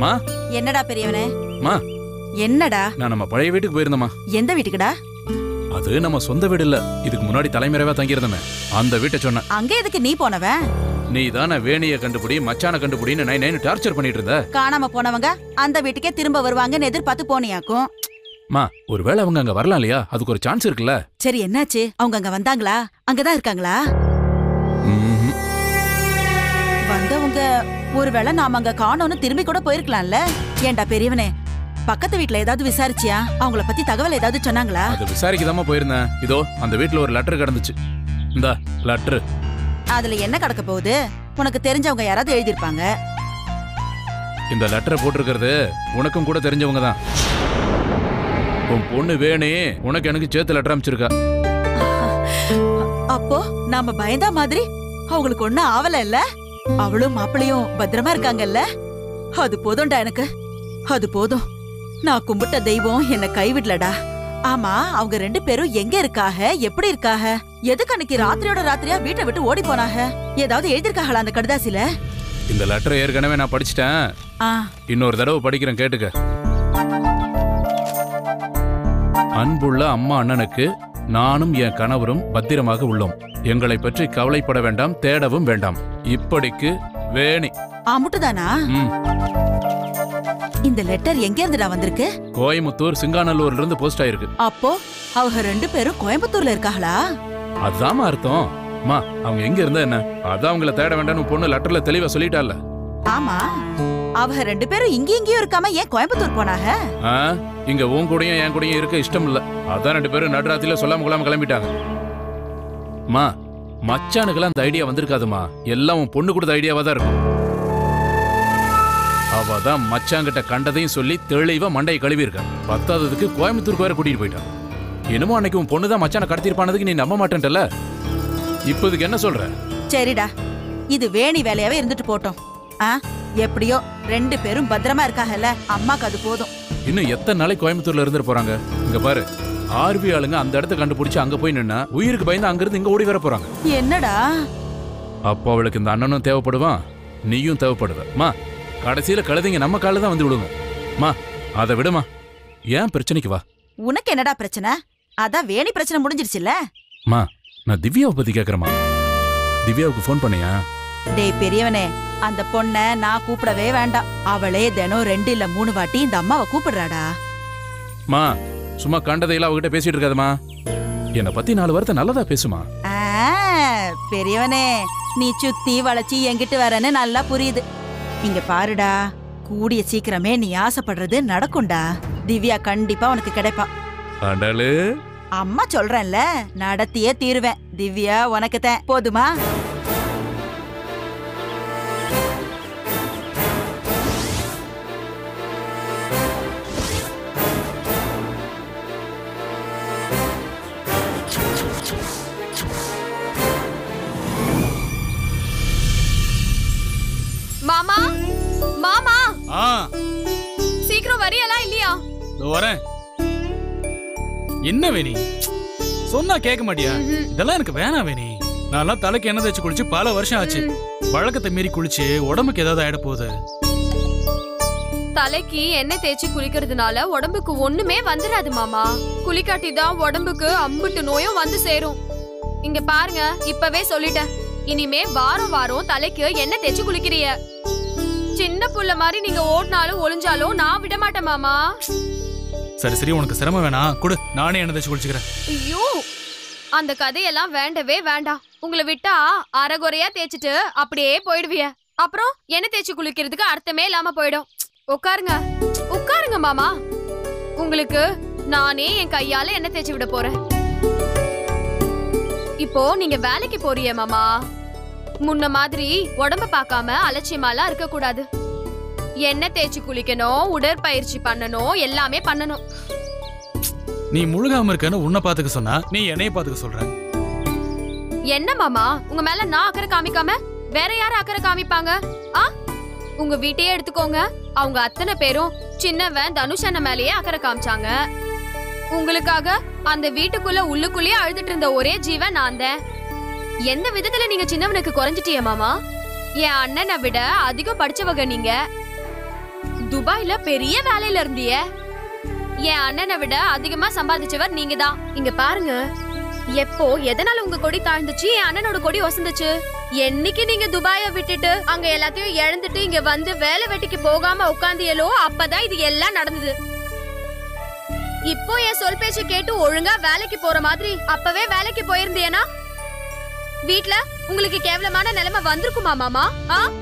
மா என்னடா பெரியவனே மா என்னடா நான் நம்ம பழைய வீட்டுக்கு போயிருந்தேம்மா எந்த வீட்டுக்குடா அது நம்ம சொந்த வீடு இல்ல இதுக்கு முன்னாடி தலைமறைவா தங்கியிருந்தோமே அந்த வீட்டை சொன்னேன் அங்க எதுக்கு நீ போனவன் நீ தானே வேணிய கண்டுபிடி மச்சான கண்டுபிடின்னு நை நைன்னு டார்ச்சர் பண்ணிட்டு இருந்த காணாம போனவங்க அந்த வீட்டுக்கே திரும்ப வருவாங்கன்னு எதிர்பார்த்து போனியாக்கும் மா ஒருவேளை அவங்க அங்க வரலாம் இல்லையா அதுக்கு ஒரு சான்ஸ் இருக்குல்ல சரி என்னாச்சு அவங்க அங்க வந்தாங்களா அங்கதான் இருக்காங்களா ம்ஹும். வந்தவங்க ஒருவேளை நாம அங்க காணோம்னு திரும்பி கூட போயிருக்கலாம்ல ஏன்டா பெரியவனே பக்கத்து வீட்ல ஏதாவது விசாரிச்சியா அவங்கள பத்தி தகவல் ஏதாவது சொன்னாங்களா அது விசாரிக்கதாம்மா போயிருந்தேன் இதோ அந்த வீட்ல ஒரு லெட்டர் கிடந்துச்சு இந்த லெட்டர் அதுல என்ன கிடக்க போகுது உனக்கு தெரிஞ்சவங்க யாராவது எழுதியிருப்பாங்க இந்த லெட்டரை போட்டிருக்கிறது உனக்கும் கூட தெரிஞ்சவங்க தான் உன் பொண்ணு வேணே உனக்கு எனக்கு சேர்த்து லெட்டர் அமைச்சிருக்கா அப்போ நாம பயந்தா மாதிரி அவங்களுக்கு ஒண்ணும் ஆவல இல்ல அவளும் மாப்பிளையும் பத்திரமா இருக்காங்கல்ல அது போதும்டா எனக்கு அது போதும் நான் கும்பிட்ட தெய்வம் என்ன கைவிடலடா ஆமா அவங்க ரெண்டு பேரும் எங்க இருக்காக எப்படி இருக்காக எதுக்கு அன்னைக்கு ராத்திரியோட ராத்திரியா வீட்டை விட்டு ஓடி போனாக ஏதாவது எழுதிருக்காங்களா அந்த கடுதாசில இந்த லெட்டரை ஏற்கனவே நான் படிச்சிட்டேன் ஆ இன்னொரு தடவை படிக்கிறேன் கேட்டுக்க அன்புள்ள அம்மா அண்ணனுக்கு நானும் என் கணவரும் பத்திரமாக உள்ளோம் எங்களை பற்றி கவலைப்பட வேண்டாம் தேடவும் வேண்டாம் இப்படிக்கு வேணி ஆமுட்டுதானா ம் இந்த லெட்டர் எங்க இருந்துடா வந்திருக்கு கோயமுத்தூர் சிங்காநல்லூர்ல இருந்து போஸ்ட் ஆயிருக்கு அப்போ அவங்க ரெண்டு பேரும் கோயம்புத்தூர்ல இருக்காங்களா அதுதாம்மா அர்த்தம் அம்மா அவங்க எங்க இருந்தா என்ன அதான் அவங்கள தேட வேண்டாம்னு உன் பொண்ணு லெட்டர்ல தெளிவா சொல்லிட்டால ஆமா அவங்க ரெண்டு பேரும் இங்கேயும் இங்கேயும் இருக்காம ஏன் கோயம்புத்தூர் போனாக ஆ இங்க உன் கூடயும் என் கூடயும் இருக்க இஷ்டம் இல்ல அதான் ரெண்டு பேரும் நடுராத்திரில சொல்லாம கொள்ளாம கிளம்பிட்டாங்க மா மச்சானுக்கெல்லாம் அந்த ஐடியா வந்திருக்காதுமா எல்லாம் உன் பொண்ணு கொடுத்த ஐடியாவா தான் இருக்கும் அவ தான் மச்சாங்கிட்ட கண்டதையும் சொல்லி தெளிவா மண்டையை கழுவி இருக்கா பத்தாததுக்கு கோயம்புத்தூருக்கு வேற கூட்டிட்டு போயிட்டான் என்னமோ அன்னைக்கு உன் பொண்ணு தான் மச்சானை கடத்திருப்பானதுக்கு நீ நம்ப மாட்டேன்டல இப்போதுக்கு என்ன சொல்ற சரிடா இது வேணி வேலையாவே இருந்துட்டு போட்டோம் ஆ எப்படியோ ரெண்டு பேரும் பத்திரமா இருக்காங்கல்ல அம்மாக்கு அது போதும் இன்னும் எத்தனை நாளைக்கு கோயம்புத்தூர்ல இருந்துட்டு போறாங்க இங்க பாரு ஆர்வி ஆளுங்க அந்த இடத்த கண்டுபிடிச்சு அங்க போய் நின்னா உயிருக்கு பயந்து அங்கிருந்து இங்க ஓடி வர போறாங்க என்னடா அப்போ அவளுக்கு இந்த அண்ணனும் தேவைப்படுவான் நீயும் தேவைப்படுவ மா கடைசியில கழுதைங்க நம்ம காலில் தான் வந்து விடுங்க மா அதை விடுமா ஏன் பிரச்சனைக்கு வா உனக்கு என்னடா பிரச்சனை அதான் வேணி பிரச்சனை முடிஞ்சிருச்சுல்ல மா நான் திவ்யாவை பத்தி கேக்குறேம்மா திவ்யாவுக்கு ஃபோன் பண்ணியா டேய் பெரியவனே அந்த பொண்ண நான் கூப்பிடவே வேண்டாம் அவளே தினம் ரெண்டு இல்ல மூணு வாட்டி இந்த அம்மாவை கூப்பிடுறாடா மா சும்மா கண்டதையெல்லாம் அவகிட்ட பேசிட்டு இருக்காதம்மா என்னை பத்தி நாலு வார்த்தை நல்லதா பேசுமா ஆ, பெரியவனே நீ சுத்தி வளைச்சி என்கிட்ட வரேன்னு நல்லா புரியுது இங்க பாருடா கூடிய சீக்கிரமே நீ ஆசைப்படுறது நடக்கும்டா திவ்யா கண்டிப்பா உனக்கு கிடைப்பா அடலு அம்மா சொல்றேன்ல நடத்தியே தீருவேன் திவ்யா உனக்கு தான் போதுமா மாமா மாமா ஆ சீக்கிரம் வரியலா இல்லையா இதோ வரேன் என்ன வேணி சொன்னா கேட்க மாட்டியா இதெல்லாம் எனக்கு வேணாம் வேணி நான்லாம் தலைக்கு எண்ணெய் தேய்ச்சி குளிச்சு பல வருஷம் ஆச்சு பழக்கத்தை மீறி குளிச்சு உடம்புக்கு ஏதாவது ஆயிட போகுது தலைக்கு எண்ணெய் தேய்ச்சி குளிக்கிறதுனால உடம்புக்கு ஒண்ணுமே வந்துடாது மாமா குளிக்காட்டி தான் உடம்புக்கு அம்புட்டு நோயும் வந்து சேரும் இங்க பாருங்க இப்பவே சொல்லிட்டேன் இனிமே வாரம் வாரம் தலைக்கு எண்ணெய் தேய்ச்சி குளிக்கிறிய சின்ன புள்ள மாதிரி நீங்க ஓடினாலும் ஒளிஞ்சாலும் நான் விட மாட்டேன் மாமா சரி சரி உனக்கு சிரமம் வேணாம் கொடு நானே எண்ணெய் தேய்ச்சி குளிச்சுக்கிறேன் ஐயோ அந்த கதையெல்லாம் வேண்டவே வேண்டாம் உங்களை விட்டா அரைகுறையா தேய்ச்சிட்டு அப்படியே போயிடுவிய அப்புறம் எண்ணெய் தேய்ச்சி குளிக்கிறதுக்கு அர்த்தமே இல்லாம போயிடும் உட்காருங்க உட்காருங்க மாமா உங்களுக்கு நானே என் கையால எண்ணெய் தேய்ச்சி விட போறேன் இப்போ நீங்க வேலைக்கு போறிய மாமா முன்ன மாதிரி உடம்ப பார்க்காம அலட்சியமாலாம் இருக்க கூடாது எண்ணெய் தேய்ச்சி குளிக்கணும் உடற்பயிற்சி பண்ணணும் எல்லாமே பண்ணணும் நீ முழுகாம இருக்கன்னு உன்னை பாத்துக்க சொன்னா நீ என்னைய பாத்துக்க சொல்ற என்ன மாமா உங்க மேல நான் அக்கறை காமிக்காம வேற யாரு அக்கறை காமிப்பாங்க ஆ உங்க வீட்டையே எடுத்துக்கோங்க அவங்க அத்தனை பேரும் சின்னவன் தனுஷ் அண்ணன் மேலேயே அக்கறை காமிச்சாங்க உங்களுக்காக அந்த வீட்டுக்குள்ள உள்ளுக்குள்ளேயே அழுதுட்டு இருந்த ஒரே ஜீவன் நான் தான் எந்த விதத்துல நீங்க சின்னவனுக்கு குறைஞ்சிட்டிய மாமா என் அண்ணனை விட அதிகம் படிச்சவங்க நீங்க துபாய்ல பெரிய வேலையில இருந்தியே என் அண்ணனை விட அதிகமா சம்பாதிச்சவர் நீங்க தான் இங்க பாருங்க எப்போ எதனால உங்க கொடி தாழ்ந்துச்சு என் அண்ணனோட கொடி வசந்துச்சு என்னைக்கு நீங்க துபாய விட்டுட்டு அங்க எல்லாத்தையும் இழந்துட்டு இங்க வந்து வேலை வெட்டிக்கு போகாம உட்காந்தியலோ அப்பதான் இது எல்லாம் நடந்தது இப்போ என் சொல் பேச்சு கேட்டு ஒழுங்கா வேலைக்கு போற மாதிரி அப்பவே வேலைக்கு போயிருந்தேனா வீட்ல உங்களுக்கு கேவலமான நிலைமை வந்திருக்குமா மாமா ஆ